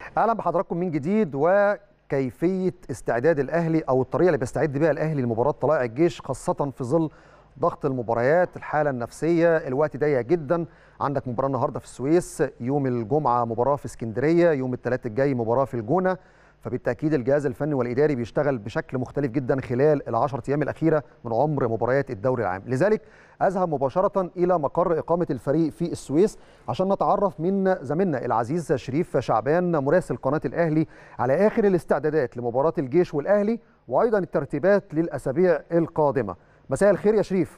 اهلا بحضراتكم من جديد وكيفيه استعداد الاهلي او الطريقه اللي بيستعد بها الاهلي لمباراه طلائع الجيش خاصه في ظل ضغط المباريات الحاله النفسيه الوقت ضيق جدا عندك مباراه النهارده في السويس يوم الجمعه مباراه في اسكندريه يوم الثلاث الجاي مباراه في الجونه فبالتاكيد الجهاز الفني والاداري بيشتغل بشكل مختلف جدا خلال العشرة ايام الاخيره من عمر مباريات الدوري العام لذلك اذهب مباشره الى مقر اقامه الفريق في السويس عشان نتعرف من زميلنا العزيز شريف شعبان مراسل قناه الاهلي على اخر الاستعدادات لمباراه الجيش والاهلي وايضا الترتيبات للاسابيع القادمه مساء الخير يا شريف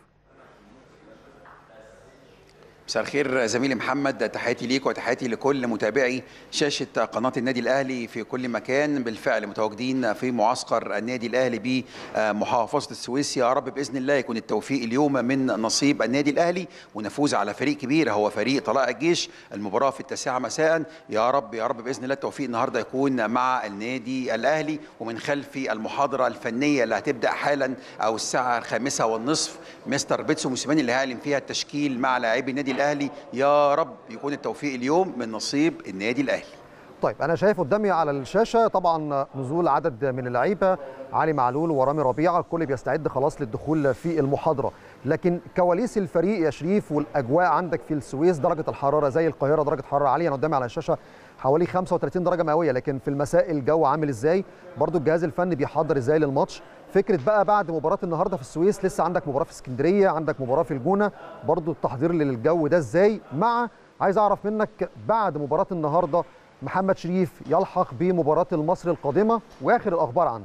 مساء الخير زميلي محمد تحياتي ليك وتحياتي لكل متابعي شاشة قناة النادي الأهلي في كل مكان بالفعل متواجدين في معسكر النادي الأهلي بمحافظة السويس يا رب بإذن الله يكون التوفيق اليوم من نصيب النادي الأهلي ونفوز على فريق كبير هو فريق طلائع الجيش المباراة في التاسعة مساء يا رب يا رب بإذن الله التوفيق النهاردة يكون مع النادي الأهلي ومن خلف المحاضرة الفنية اللي هتبدأ حالا أو الساعة الخامسة والنصف مستر بيتسو موسيماني اللي هيعلن فيها التشكيل مع لاعبي النادي الاهلي يا رب يكون التوفيق اليوم من نصيب النادي الاهلي طيب انا شايف قدامي على الشاشه طبعا نزول عدد من اللعيبه علي معلول ورامي ربيعه الكل بيستعد خلاص للدخول في المحاضره لكن كواليس الفريق يا شريف والاجواء عندك في السويس درجه الحراره زي القاهره درجه حراره عاليه انا قدامي على الشاشه حوالي 35 درجه مئويه لكن في المساء الجو عامل ازاي برضو الجهاز الفني بيحضر ازاي للماتش فكره بقى بعد مباراه النهارده في السويس لسه عندك مباراه في اسكندريه عندك مباراه في الجونه برضو التحضير للجو ده ازاي مع عايز اعرف منك بعد مباراه النهارده محمد شريف يلحق بمباراه المصري القادمه واخر الاخبار عندك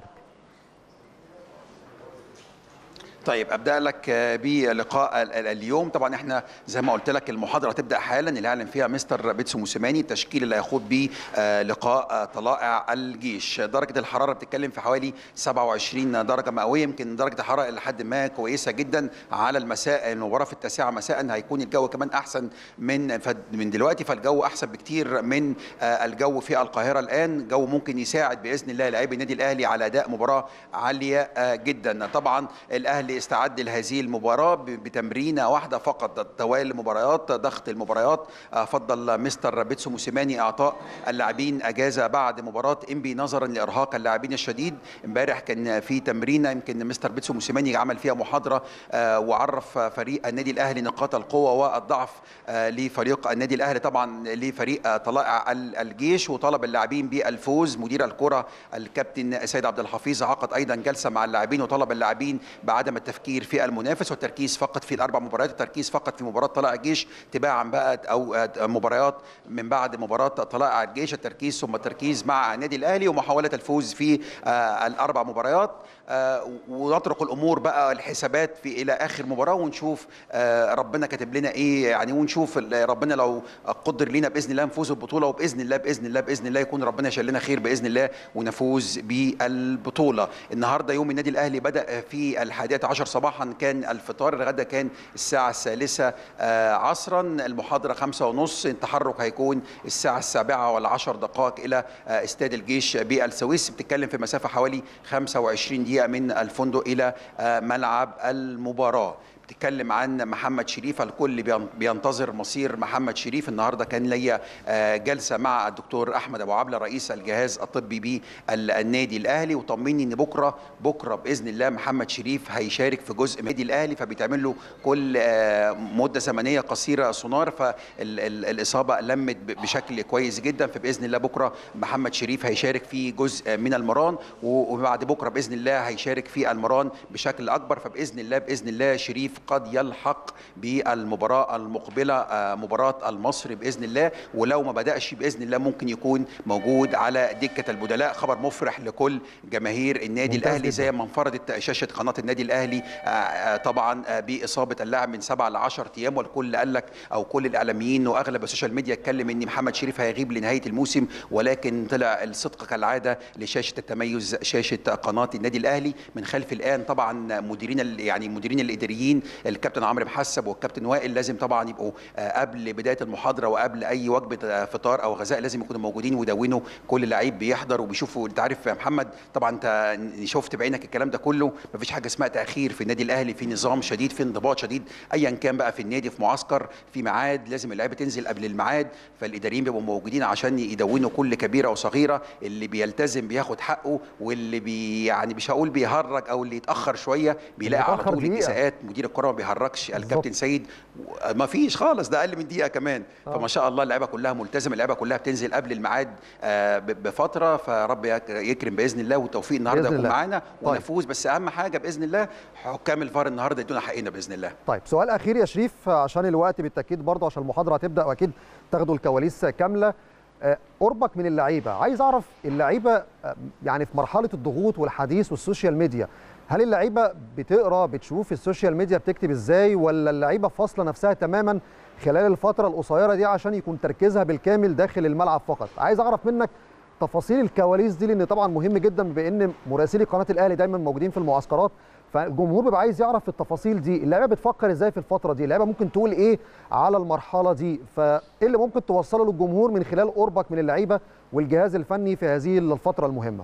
طيب ابدا لك بلقاء اليوم طبعا احنا زي ما قلت لك المحاضره هتبدا حالا اللي اعلن فيها مستر بيتسو موسيماني التشكيل اللي هيخوض بيه لقاء طلائع الجيش درجه الحراره بتتكلم في حوالي 27 درجه مئويه يمكن درجه الحراره لحد ما كويسه جدا على المساء المباراه في التاسعه مساء هيكون الجو كمان احسن من من دلوقتي فالجو احسن بكتير من الجو في القاهره الان جو ممكن يساعد باذن الله لاعبي النادي الاهلي على اداء مباراه عاليه جدا طبعا الاهلي استعد لهذه المباراة بتمرينة واحدة فقط توالي المباريات ضغط المباريات فضل مستر بيتسو موسيماني إعطاء اللاعبين أجازة بعد مباراة إنبي نظرا لإرهاق اللاعبين الشديد امبارح كان في تمرينة يمكن مستر بيتسو موسيماني عمل فيها محاضرة وعرف فريق النادي الأهلي نقاط القوة والضعف لفريق النادي الأهلي طبعا لفريق طلائع الجيش وطلب اللاعبين بالفوز مدير الكرة الكابتن سيد عبد الحفيظ عقد أيضا جلسة مع اللاعبين وطلب اللاعبين بعدم التفكير في المنافس والتركيز فقط في الاربع مباريات التركيز فقط في مباراه طلائع الجيش تباعا بقى او مباريات من بعد مباراه طلائع الجيش التركيز ثم التركيز مع النادي الاهلي ومحاوله الفوز في الاربع مباريات ونطرق الامور بقى الحسابات في الى اخر مباراه ونشوف ربنا كاتب لنا ايه يعني ونشوف ربنا لو قدر لنا باذن الله نفوز بالبطوله وباذن الله باذن الله باذن الله يكون ربنا شايل لنا خير باذن الله ونفوز بالبطوله النهارده يوم النادي الاهلي بدا في الحادية عشر صباحا كان الفطار الغدا كان الساعة الثالثة عصرا المحاضرة خمسة ونص التحرك هيكون الساعة السابعة والعشر دقائق إلى استاد الجيش بالسويس بتتكلم في مسافة حوالي 25 دقيقة من الفندق إلى ملعب المباراة بتتكلم عن محمد شريف الكل بينتظر مصير محمد شريف النهارده كان ليا جلسه مع الدكتور احمد ابو عبله رئيس الجهاز الطبي بالنادي الاهلي وطمني ان بكره بكره باذن الله محمد شريف هيشارك في جزء من النادي الاهلي فبيتعمل له كل مده زمنيه قصيره سونار فالاصابه لمت بشكل كويس جدا فباذن الله بكره محمد شريف هيشارك في جزء من المران وبعد بكره باذن الله هيشارك في المران بشكل اكبر فباذن الله باذن الله شريف قد يلحق بالمباراة المقبلة مباراة المصري بإذن الله ولو ما بدأش بإذن الله ممكن يكون موجود على دكة البدلاء خبر مفرح لكل جماهير النادي الأهلي زي ما انفردت شاشة قناة النادي الأهلي طبعا بإصابة اللاعب من سبعة ل 10 أيام والكل قال لك أو كل الإعلاميين وأغلب السوشيال ميديا اتكلم إن محمد شريف هيغيب لنهاية الموسم ولكن طلع الصدق كالعادة لشاشة التميز شاشة قناة النادي الأهلي من خلف الآن طبعا مديرين يعني المديرين الإداريين الكابتن عمرو محسب والكابتن وائل لازم طبعا يبقوا آه، قبل بدايه المحاضره وقبل اي وجبه آه، فطار او غذاء لازم يكونوا موجودين ويدونوا كل لعيب بيحضر وبيشوفوا انت عارف يا محمد طبعا انت شفت بعينك الكلام ده كله مفيش حاجه اسمها تاخير في النادي الاهلي في نظام شديد في انضباط شديد ايا كان بقى في النادي في معسكر في ميعاد لازم اللعيبه تنزل قبل الميعاد فالاداريين بيبقوا موجودين عشان يدونوا كل كبيره وصغيره اللي بيلتزم بياخد حقه واللي بي يعني مش هقول بيهرج او اللي يتاخر شويه بيلاقي على بيتأخر طول دقيقة. الاساءات مدير الكره ما بيهرجش بالظبط. الكابتن سيد ما فيش خالص ده اقل من دقيقه كمان آه. فما شاء الله اللعيبه كلها ملتزمه اللعيبه كلها بتنزل قبل الميعاد آه، ب- بفتره فرب يك- يكرم باذن الله والتوفيق النهارده بإذن يكون الله. معانا طيب. ونفوز بس اهم حاجه باذن الله حكام الفار النهارده يدونا حقنا باذن الله طيب سؤال اخير يا شريف عشان الوقت بالتاكيد برضه عشان المحاضره هتبدا واكيد تاخدوا الكواليس كامله آه، قربك من اللعيبه عايز اعرف اللعيبه آه، يعني في مرحله الضغوط والحديث والسوشيال ميديا هل اللعيبه بتقرا بتشوف السوشيال ميديا بتكتب ازاي ولا اللعيبه فاصله نفسها تماما خلال الفتره القصيره دي عشان يكون تركيزها بالكامل داخل الملعب فقط عايز اعرف منك تفاصيل الكواليس دي لان طبعا مهم جدا بان مراسلي قناه الاهلي دايما موجودين في المعسكرات فالجمهور بيبقى عايز يعرف التفاصيل دي اللعيبه بتفكر ازاي في الفتره دي اللعيبه ممكن تقول ايه على المرحله دي فايه اللي ممكن توصله للجمهور من خلال قربك من اللعيبه والجهاز الفني في هذه الفتره المهمه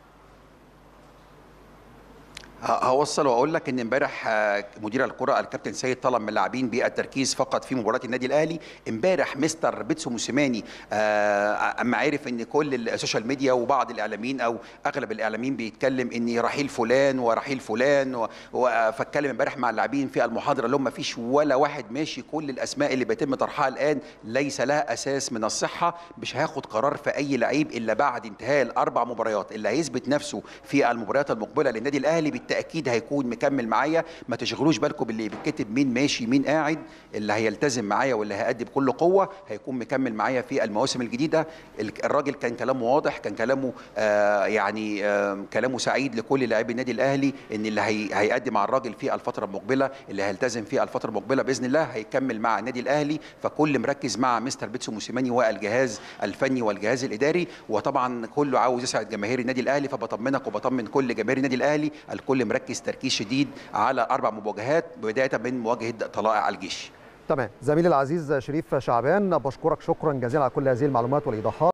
ه- هوصل واقول لك ان امبارح آه، مدير الكره الكابتن سيد طلب من اللاعبين بالتركيز فقط في مباراه النادي الاهلي امبارح مستر بيتسو موسيماني آه، اما عرف ان كل السوشيال ميديا وبعض الاعلاميين او اغلب الاعلاميين بيتكلم ان رحيل فلان ورحيل فلان و- و- فاتكلم امبارح مع اللاعبين في المحاضره اللي هم ما فيش ولا واحد ماشي كل الاسماء اللي بيتم طرحها الان ليس لها اساس من الصحه مش هياخد قرار في اي لعيب الا بعد انتهاء الاربع مباريات اللي هيثبت نفسه في المباريات المقبله للنادي الاهلي بالتاكيد هيكون مكمل معايا ما تشغلوش بالكم باللي بيتكتب مين ماشي مين قاعد اللي هيلتزم معايا واللي هيأدي بكل قوه هيكون مكمل معايا في المواسم الجديده ال- الراجل كان كلامه واضح كان كلامه آه يعني آه كلامه سعيد لكل لاعبي النادي الاهلي ان اللي هي هيأدي مع الراجل في الفتره المقبله اللي هيلتزم في الفتره المقبله باذن الله هيكمل مع النادي الاهلي فكل مركز مع مستر بيتسو موسيماني والجهاز الفني والجهاز الاداري وطبعا كله عاوز يسعد جماهير النادي الاهلي فبطمنك وبطمن كل جماهير النادي الاهلي الكل مركز تركيز شديد على اربع مواجهات بدايه من مواجهه طلائع الجيش تمام زميلي العزيز شريف شعبان بشكرك شكرا جزيلا على كل هذه المعلومات والايضاحات